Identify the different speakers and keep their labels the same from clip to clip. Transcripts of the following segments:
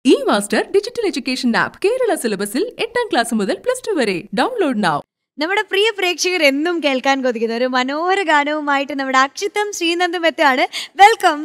Speaker 1: E master digital education app Kerala സിലബസിൽ എട്ടാം class മുതൽ പ്ലസ് ടു വരെ ഡൗൺലോഡ് നൗ
Speaker 2: നമ്മുടെ പ്രിയ പ്രേക്ഷകർ എന്നും കേൾക്കാൻ കൊതിക്കുന്ന ഒരു മനോഹര ഗാനവുമായിട്ട് നമ്മുടെ അക്ഷിതം ശ്രീനന്ദും എത്തുകയാണ് വെൽക്കം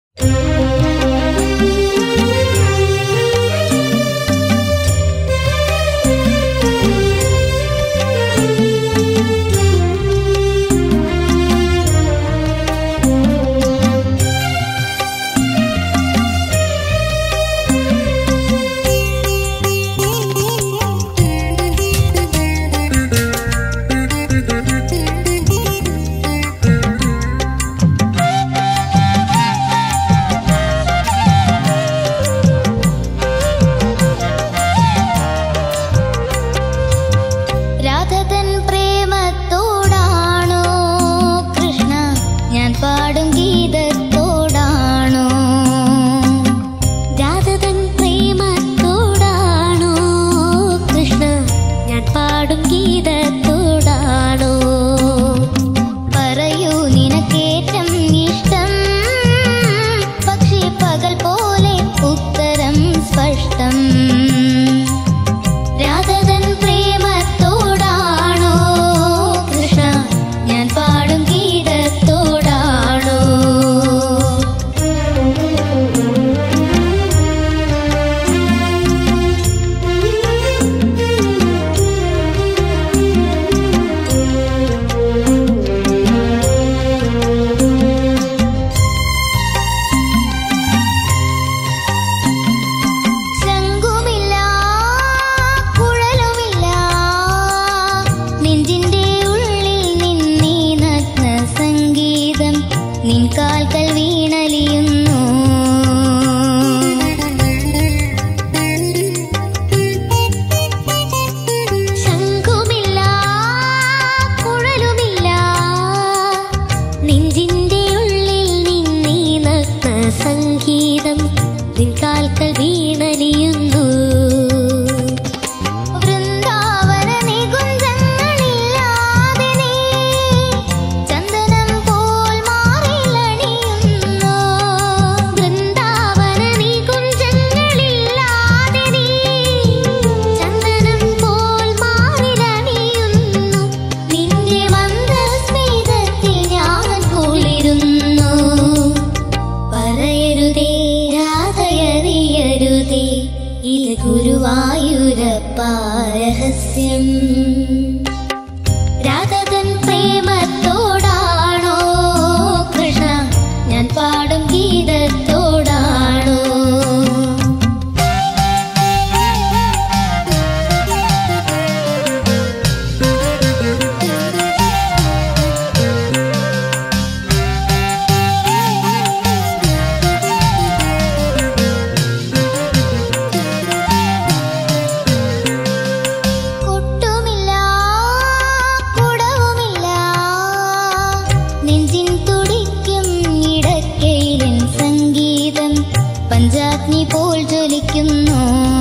Speaker 3: രാധതൻ പ്രേമത്തോടാണോ കൃഷ്ണ ഞാൻ പാടും ഗീതത്തോടാണോ രാധതൻ പ്രേമത്തോടാണോ കൃഷ്ണ ഞാൻ പാടും ഗീതത്തോടാണോ പറയൂ നിനക്കേറ്റം ഇഷ്ടം പക്ഷേ പകൽ പോലെ ഉത്തരം സ്പഷ്ടം രാധതൻ പ്രേമത്തോടാണോ കൃഷ്ണ ഞാൻ പാടും ഗീതത്തോടാണോ ശംഖുമില്ല കുഴലുമില്ല നെഞ്ചിന്റെ ഉള്ളിൽ നിന്നീ നഗ്ന സംഗീതം നിൻ കാൽക്കൽ വീണലിയുന്നു ശംഖുമില്ല കുഴലുമില്ല നെഞ്ചിന്റെ ഉള്ളിൽ നിന്നീ നഗ്ന സംഗീതം നിൻ കാൽക്കൽ വീണലിയുന്നു വൃന്ദാവന നികുഞ്ചങ്ങളില്ലാതെ നീ ചന്ദനം പോൽ മാറിലണിയുന്നു വൃന്ദാവന നികുഞ്ചങ്ങളില്ലാതെ നീ ചന്ദനം പോൽ മാറിലണിയുന്നു നിന്റെ മന്ദസ്മിതത്തിൽ ഞാൻ കുളിരുന്നു പറയരുതേ രാധയറിയരുതേ ഇത് ഗുരുവായൂരപ്പ രഹസ്യം രാധതൻ പ്രേമത്തോടാണോ കൃഷ്ണ ഞാൻ പാടും ഗീതത്തോടാണോ കൊട്ടുമില്ല കുടവുമില്ല നെഞ്ചിൻ തുടിക്കും ഇടക്കയിലൻ സംഗീതം പഞ്ചാഗ്നി പോൽ ജ്വലിക്കുന്നു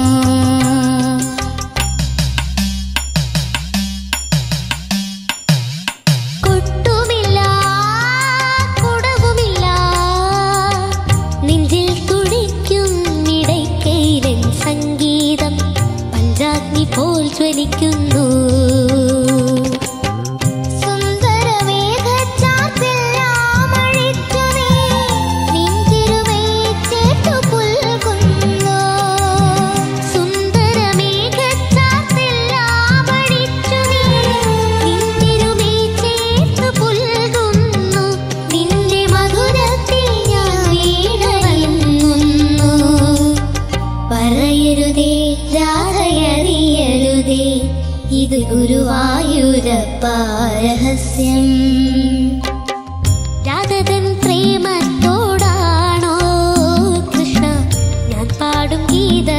Speaker 3: കൊട്ടുമില്ല കുടവുമില്ല നെഞ്ചിൽ തുടിക്കും ഇടയ്ക്കയിലൻ സംഗീതം പഞ്ചാഗ്നി പോൽ ജ്വലിക്കുന്നു സുന്ദരമേഘച്ചാർത്തില്ലാം അഴിച്ചു നീ നിൻ തിരുമേച്ചേറ്റു പുൽകുന്നു. സുന്ദരമേഘച്ചാർത്തില്ലാം അഴിച്ചു നീ നിൻ തിരുമേച്ചേറ്റു പുൽകുന്നു. നിന്റെ മധുരത്തിൽ ഞാൻ വീണറിയുന്നു പറയരുതേ രാധയറിയരുതേ ഇത് ഗുരുവായൂരപ്പ രഹസ്യം രാധതൻ പ്രേമത്തോടാണോ കൃഷ്ണ ഞാൻ പാടും ഗീത